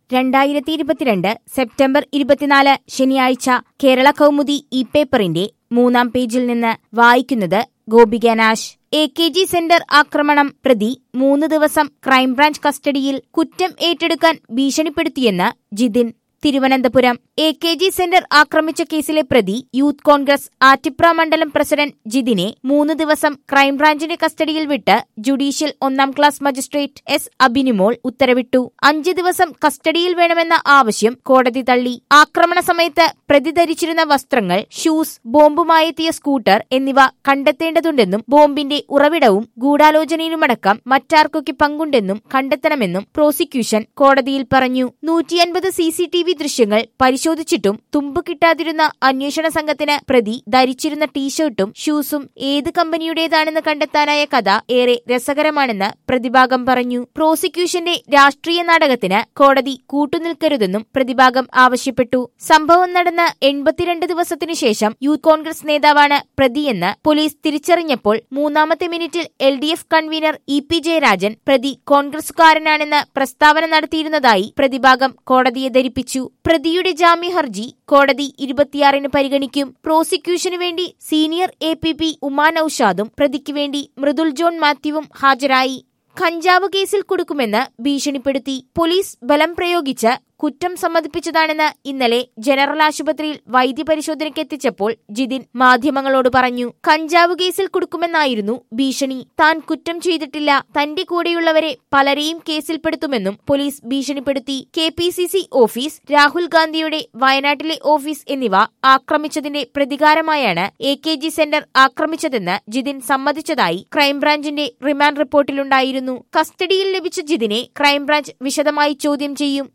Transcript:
രണ്ടായിരത്തി ഇരുപത്തിരണ്ട് സെപ്റ്റംബർ ഇരുപത്തിനാല് ശനിയാഴ്ച കേരള കൗമുദി ഇ പേപ്പറിന്റെ മൂന്നാം പേജിൽ നിന്ന് വായിക്കുന്നത് Gopika Nash A K G centre ആക്രമണം പ്രതി മൂന്ന് ദിവസം ക്രൈംബ്രാഞ്ച് കസ്റ്റഡിയിൽ കുറ്റം ഏറ്റെടുക്കാൻ ഭീഷണിപ്പെടുത്തിയെന്ന് Jithin Thiruvananthapuram A K G centre ആക്രമിച്ച കേസിലെ പ്രതി യൂത്ത് കോൺഗ്രസ് ആറ്റിപ്ര മണ്ഡലം പ്രസിഡന്റ് ജിതിനെ മൂന്ന് ദിവസം ക്രൈംബ്രാഞ്ചിന്റെ കസ്റ്റഡിയിൽ വിട്ട് ജുഡീഷ്യൽ ഒന്നാം ക്ലാസ് മജിസ്ട്രേറ്റ് എസ് അബിനിമോൾ ഉത്തരവിട്ടു അഞ്ച് ദിവസം കസ്റ്റഡിയിൽ വേണമെന്ന ആവശ്യം കോടതി തള്ളി ആക്രമണ സമയത്ത് പ്രതി ധരിച്ചിരുന്ന വസ്ത്രങ്ങൾ ഷൂസ് ബോംബുമായെത്തിയ സ്കൂട്ടർ എന്നിവ കണ്ടെത്തേണ്ടതുണ്ടെന്നും ബോംബിന്റെ ഉറവിടവും ഗൂഢാലോചനയിലുമടക്കം മറ്റാർക്കൊക്കെ പങ്കുണ്ടെന്നും കണ്ടെത്തണമെന്നും പ്രോസിക്യൂഷൻ കോടതിയിൽ പറഞ്ഞു നൂറ്റിയൻപത് സി സി ടി വി ദൃശ്യങ്ങൾ പരിശോധിച്ചിട്ടും തുമ്പ് കിട്ടാതിരുന്ന അന്വേഷണ സംഘത്തിന് പ്രതി ധരിച്ചിരുന്ന ടീഷർട്ടും ഷൂസും ഏത് കമ്പനിയുടേതാണെന്ന് കണ്ടെത്താനായ കഥ ഏറെ രസകരമാണെന്ന് പ്രതിഭാഗം പറഞ്ഞു പ്രോസിക്യൂഷന്റെ രാഷ്ട്രീയ നാടകത്തിന് കോടതി കൂട്ടുനിൽക്കരുതെന്നും പ്രതിഭാഗം ആവശ്യപ്പെട്ടു സംഭവം നടന്ന എൺപത്തിരണ്ട് ദിവസത്തിനു ശേഷം യൂത്ത് കോൺഗ്രസ് നേതാവാണ് പ്രതിയെന്ന് പോലീസ് തിരിച്ചറിഞ്ഞപ്പോൾ മൂന്നാമത്തെ മിനിറ്റിൽ L D F convener E P Jayarajan പ്രതി കോൺഗ്രസുകാരനാണെന്ന് പ്രസ്താവന നടത്തിയിരുന്നതായി പ്രതിഭാഗം കോടതിയെ ധരിപ്പിച്ചു പ്രതിയുടെ ജാമ്യ ഹർജി കോടതി ഇരുപത്തിയാറിന് പരിഗണിക്കും പ്രോസിക്യൂഷനു വേണ്ടി senior A P P Uma നൌഷാദും പ്രതിക്ക് വേണ്ടി മൃദുൽ ജോൺ മാത്യുവും ഹാജരായി കഞ്ചാവ് കേസിൽ കൊടുക്കുമെന്ന് ഭീഷണിപ്പെടുത്തി പോലീസ് ബലം പ്രയോഗിച്ച് കുറ്റം സമ്മതിപ്പിച്ചതാണെന്ന് ഇന്നലെ ജനറൽ ആശുപത്രിയിൽ വൈദ്യപരിശോധനയ്ക്ക് എത്തിച്ചപ്പോൾ ജിതിൻ മാധ്യമങ്ങളോട് പറഞ്ഞു കഞ്ചാവ് കേസിൽ കൊടുക്കുമെന്നായിരുന്നു ഭീഷണി താൻ കുറ്റം ചെയ്തിട്ടില്ല തന്റെ കൂടെയുള്ളവരെ പലരെയും കേസിൽപ്പെടുത്തുമെന്നും പോലീസ് ഭീഷണിപ്പെടുത്തി K P C C office Rahul ഗാന്ധിയുടെ വയനാട്ടിലെ ഓഫീസ് എന്നിവ ആക്രമിച്ചതിന്റെ പ്രതികാരമായാണ് എ കെ ജി സെന്റർ ആക്രമിച്ചതെന്ന് ജിതിൻ സമ്മതിച്ചതായി ക്രൈംബ്രാഞ്ചിന്റെ റിമാൻഡ് റിപ്പോർട്ടിലുണ്ടായിരുന്നു കസ്റ്റഡിയിൽ ലഭിച്ച ജിതിനെ ക്രൈംബ്രാഞ്ച് വിശദമായി ചോദ്യം ചെയ്യും